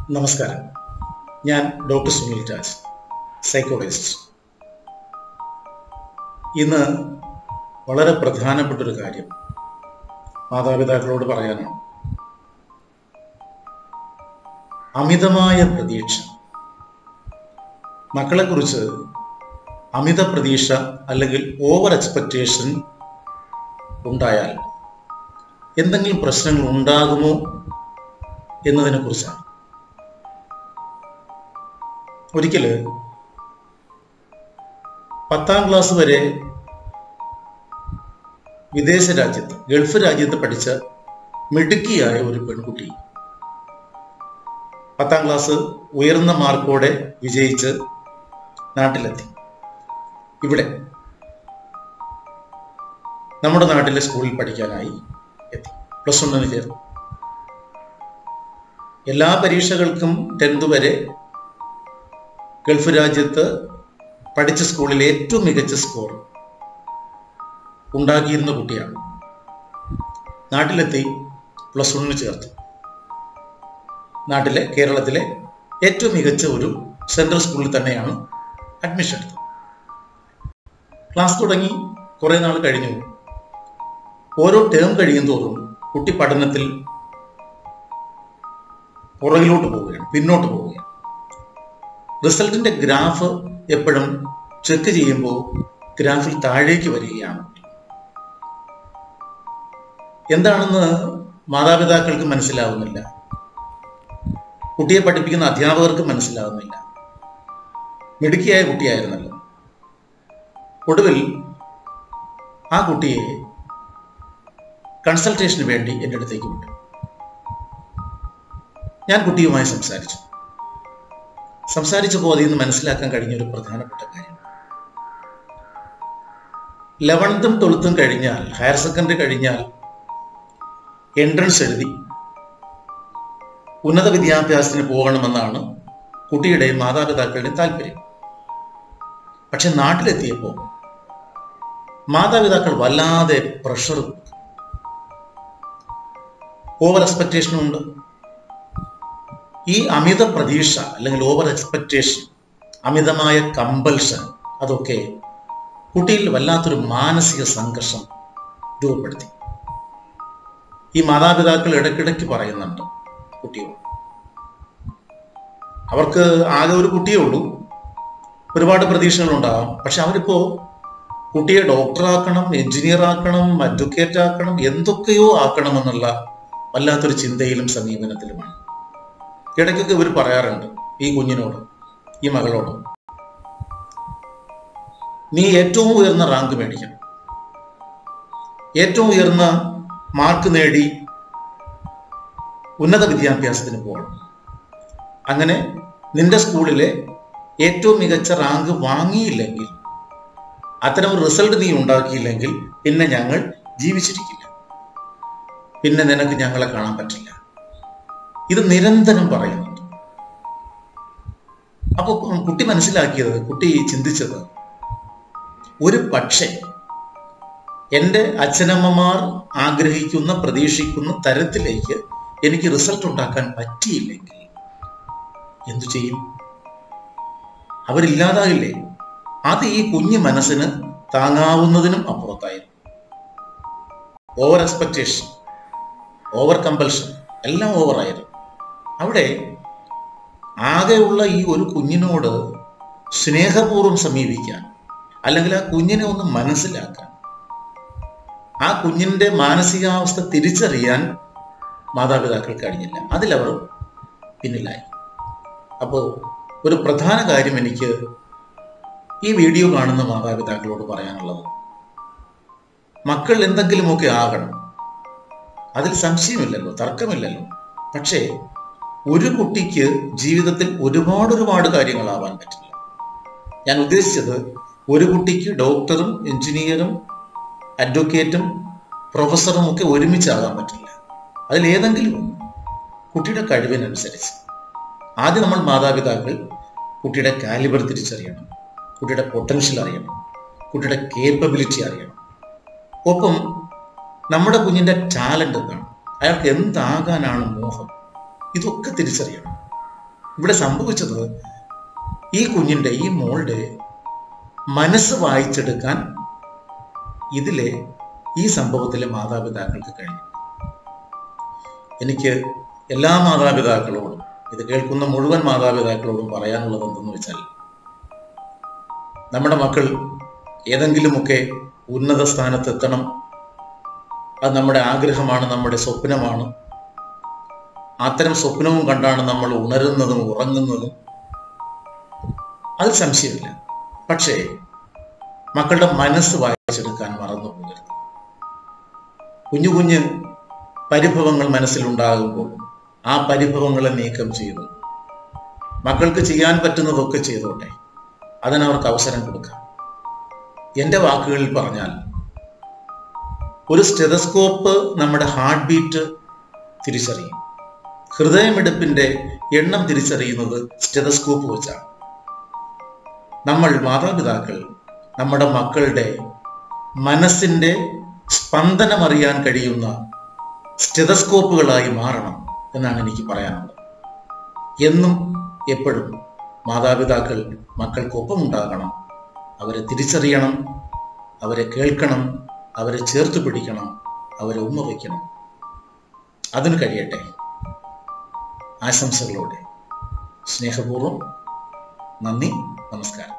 നമസ്കാരം ഞാൻ doctor Sunil Raj psychologist ഇന്ന് വളരെ പ്രധാനപ്പെട്ട ഒരു കാര്യം മാതാപിതാക്കളോട് പറയാനാണ് അമിതമായ പ്രതീക്ഷ മക്കളെക്കുറിച്ച് അമിത പ്രതീക്ഷ അല്ലെങ്കിൽ ഓവർ എക്സ്പെക്റ്റേഷൻ ഉണ്ടായാൽ എന്തെങ്കിലും പ്രശ്നങ്ങൾ ഉണ്ടാകുമോ എന്നതിനെ കുറിച്ചാണ് ഒരിക്കല് പത്താം ക്ലാസ് വരെ വിദേശ രാജ്യത്ത് ഗൾഫ് രാജ്യത്ത് പഠിച്ച മിടുക്കിയായ ഒരു പെൺകുട്ടി പത്താം ക്ലാസ് ഉയർന്ന മാർക്കോടെ വിജയിച്ച് നാട്ടിലെത്തി ഇവിടെ നമ്മുടെ നാട്ടിലെ സ്കൂളിൽ പഠിക്കാനായി എത്തി പ്ലസ് വണ്ണിന് ചേർന്നു എല്ലാ പരീക്ഷകൾക്കും ടെൻത്ത് വരെ ഗൾഫ് രാജ്യത്ത് പഠിച്ച സ്കൂളിൽ ഏറ്റവും മികച്ച സ്കോർ ഉണ്ടാക്കിയിരുന്ന കുട്ടിയാണ് നാട്ടിലെത്തി പ്ലസ് വണ്ണിന് ചേർത്തു നാട്ടിലെ കേരളത്തിലെ ഏറ്റവും മികച്ച ഒരു സെൻട്രൽ സ്കൂളിൽ തന്നെയാണ് അഡ്മിഷൻ എടുത്തത് ക്ലാസ് തുടങ്ങി കുറേ നാൾ കഴിഞ്ഞു ഓരോ ടേം കഴിയും തോറും കുട്ടി പഠനത്തിൽ പുറകിലോട്ട് പോവുകയാണ് പിന്നോട്ട് പോവുകയാണ് റിസൾട്ടിന്റെ ഗ്രാഫ് എപ്പോഴും ചെക്ക് ചെയ്യുമ്പോൾ ഗ്രാഫിൽ താഴേക്ക് വരികയാണ് എന്താണെന്ന് മാതാപിതാക്കൾക്ക് മനസ്സിലാവുന്നില്ല കുട്ടിയെ പഠിപ്പിക്കുന്ന അധ്യാപകർക്ക് മനസ്സിലാവുന്നില്ല മിടുക്കിയായ കുട്ടിയായിരുന്നല്ലോ ഒടുവിൽ ആ കുട്ടിയെ കൺസൾട്ടേഷന് വേണ്ടി എൻ്റെ അടുത്തേക്ക് വിട്ടു ഞാൻ കുട്ടിയുമായി സംസാരിച്ചു സംസാരിച്ചപ്പോൾ അതിൽ നിന്ന് മനസ്സിലാക്കാൻ കഴിഞ്ഞ ഒരു പ്രധാനപ്പെട്ട കാര്യം ലെവൻത്തും ട്വൽത്തും കഴിഞ്ഞാൽ ഹയർ സെക്കൻഡറി കഴിഞ്ഞാൽ എൻട്രൻസ് എഴുതി ഉന്നത വിദ്യാഭ്യാസത്തിന് പോകണമെന്നാണ് കുട്ടിയുടെയും മാതാപിതാക്കളുടെയും താല്പര്യം പക്ഷെ നാട്ടിലെത്തിയപ്പോൾ മാതാപിതാക്കൾ വല്ലാതെ പ്രഷർ ഓവർ എക്സ്പെക്റ്റേഷനും ഉണ്ട് ഈ അമിത പ്രതീക്ഷ അല്ലെങ്കിൽ ഓവർ എക്സ്പെക്റ്റേഷൻ അമിതമായ കമ്പൽഷൻ അതൊക്കെ കുട്ടിയിൽ വല്ലാത്തൊരു മാനസിക സംഘർഷം രൂപപ്പെടുത്തി ഈ മാതാപിതാക്കൾ ഇടയ്ക്കിടയ്ക്ക് പറയുന്നുണ്ട് കുട്ടിയോട് അവർക്ക് ആകെ ഒരു കുട്ടിയേ ഉള്ളൂ ഒരുപാട് പ്രതീക്ഷകളുണ്ടാകാം പക്ഷെ അവരിപ്പോ കുട്ടിയെ ഡോക്ടറാക്കണം എഞ്ചിനീയർ ആക്കണം അഡ്വക്കേറ്റ് ആക്കണം എന്തൊക്കെയോ ആക്കണമെന്നുള്ള വല്ലാത്തൊരു ചിന്തയിലും സമീപനത്തിലുമാണ് ഇടയ്ക്കൊക്കെ ഇവർ പറയാറുണ്ട് ഈ കുഞ്ഞിനോട് ഈ മകളോട് നീ ഏറ്റവും ഉയർന്ന റാങ്ക് മേടിക്കണം ഏറ്റവും ഉയർന്ന മാർക്ക് നേടി ഉന്നത വിദ്യാഭ്യാസത്തിന് പോകണം അങ്ങനെ നിന്റെ സ്കൂളിലെ ഏറ്റവും മികച്ച റാങ്ക് വാങ്ങിയില്ലെങ്കിൽ അത്തരം ഒരു റിസൾട്ട് നീ ഉണ്ടാക്കിയില്ലെങ്കിൽ പിന്നെ ഞങ്ങൾ ജീവിച്ചിരിക്കില്ല പിന്നെ നിനക്ക് ഞങ്ങളെ കാണാൻ പറ്റില്ല ഇത് നിരന്തരം പറയുന്നുണ്ട് അപ്പൊ കുട്ടി മനസ്സിലാക്കിയത് കുട്ടി ചിന്തിച്ചത് ഒരു പക്ഷേ എൻ്റെ അച്ഛനമ്മമാർ ആഗ്രഹിക്കുന്ന പ്രതീക്ഷിക്കുന്ന തരത്തിലേക്ക് എനിക്ക് റിസൾട്ട് ഉണ്ടാക്കാൻ പറ്റിയില്ലെങ്കിൽ എന്തു ചെയ്യും അവരില്ലാതാകില്ലേ അത് ഈ കുഞ്ഞു മനസ്സിന് താങ്ങാവുന്നതിനും അപ്പുറത്തായിരുന്നു ഓവർ എക്സ്പെക്റ്റേഷൻ ഓവർ കമ്പൽഷൻ എല്ലാം ഓവറായിരുന്നു അവിടെ ആകെയുള്ള ഈ ഒരു കുഞ്ഞിനോട് സ്നേഹപൂർവ്വം സമീപിക്കാൻ അല്ലെങ്കിൽ ആ കുഞ്ഞിനെ ഒന്ന് മനസ്സിലാക്കാൻ ആ കുഞ്ഞിന്റെ മാനസികാവസ്ഥ തിരിച്ചറിയാൻ മാതാപിതാക്കൾ കഴിഞ്ഞില്ല അതിലവർ പിന്നിലായി അപ്പോൾ ഒരു പ്രധാന കാര്യം എനിക്ക് ഈ വീഡിയോ കാണുന്ന മാതാപിതാക്കളോട് പറയാനുള്ളത് മക്കൾ എന്തെങ്കിലുമൊക്കെ ആകണം അതിൽ സംശയമില്ലല്ലോ തർക്കമില്ലല്ലോ പക്ഷേ ഒരു കുട്ടിക്ക് ജീവിതത്തിൽ ഒരുപാട് ഒരുപാട് കാര്യങ്ങളാവാൻ പറ്റില്ല ഞാൻ ഉദ്ദേശിച്ചത് ഒരു കുട്ടിക്ക് ഡോക്ടറും എഞ്ചിനീയറും അഡ്വക്കേറ്റും പ്രൊഫസറും ഒക്കെ ഒരുമിച്ചാകാൻ പറ്റില്ല അതിലേതെങ്കിലും ഒന്ന് കുട്ടിയുടെ കഴിവിനനുസരിച്ച് ആദ്യം നമ്മൾ മാതാപിതാക്കൾ കുട്ടിയുടെ കാലിബർ തിരിച്ചറിയണം കുട്ടിയുടെ പൊട്ടൻഷ്യൽ അറിയണം കുട്ടിയുടെ കേപ്പബിലിറ്റി അറിയണം ഒപ്പം നമ്മുടെ കുഞ്ഞിന്റെ ടാലന്റ് എന്താണ് അയാൾക്ക് എന്താകാനാണ് മോഹം ഇതൊക്കെ തിരിച്ചറിയണം ഇവിടെ സംഭവിച്ചത് ഈ കുഞ്ഞിൻ്റെ ഈ മോളുടെ മനസ്സ് വായിച്ചെടുക്കാൻ ഇതിലെ ഈ സംഭവത്തിലെ മാതാപിതാക്കൾക്ക് കഴിഞ്ഞു എനിക്ക് എല്ലാ മാതാപിതാക്കളോടും ഇത് കേൾക്കുന്ന മുഴുവൻ മാതാപിതാക്കളോടും പറയാനുള്ളത് എന്തെന്ന് വെച്ചാൽ നമ്മുടെ മക്കൾ ഏതെങ്കിലുമൊക്കെ ഉന്നത സ്ഥാനത്തെത്തണം അത് നമ്മുടെ ആഗ്രഹമാണ് നമ്മുടെ സ്വപ്നമാണ് അത്തരം സ്വപ്നവും കണ്ടാണ് നമ്മൾ ഉണരുന്നതും ഉറങ്ങുന്നതും അതിൽ സംശയമില്ല പക്ഷേ മക്കളുടെ മനസ്സ് വായിച്ചെടുക്കാൻ മറന്നു പോകരുത് കുഞ്ഞു കുഞ്ഞ് പരിഭവങ്ങൾ മനസ്സിലുണ്ടാകുമ്പോൾ ആ പരിഭവങ്ങളെ നീക്കം ചെയ്തു മക്കൾക്ക് ചെയ്യാൻ പറ്റുന്നതൊക്കെ ചെയ്തോട്ടെ അതിനവർക്ക് അവസരം കൊടുക്കാം എൻ്റെ വാക്കുകളിൽ പറഞ്ഞാൽ ഒരു സ്റ്റെതസ്കോപ്പ് നമ്മുടെ ഹാർട്ട് ബീറ്റ് തിരിച്ചറിയും ഹൃദയമിടിപ്പിന്റെ എണ്ണം തിരിച്ചറിയുന്നത് സ്റ്റെതസ്കോപ്പ് വെച്ചാണ് നമ്മൾ മാതാപിതാക്കൾ നമ്മുടെ മക്കളുടെ മനസ്സിന്റെ സ്പന്ദനം അറിയാൻ കഴിയുന്ന സ്റ്റെതസ്കോപ്പുകളായി മാറണം എന്നാണ് എനിക്ക് പറയാനുള്ളത് എന്നും എപ്പോഴും മാതാപിതാക്കൾ മക്കൾക്കൊപ്പം ഉണ്ടാകണം അവരെ തിരിച്ചറിയണം അവരെ കേൾക്കണം അവരെ ചേർത്ത് പിടിക്കണം അവരെ ഉമ്മ വയ്ക്കണം അതിന് കഴിയട്ടെ ആശംസകളോടെ സ്നേഹപൂർവ്വം നന്ദി നമസ്കാരം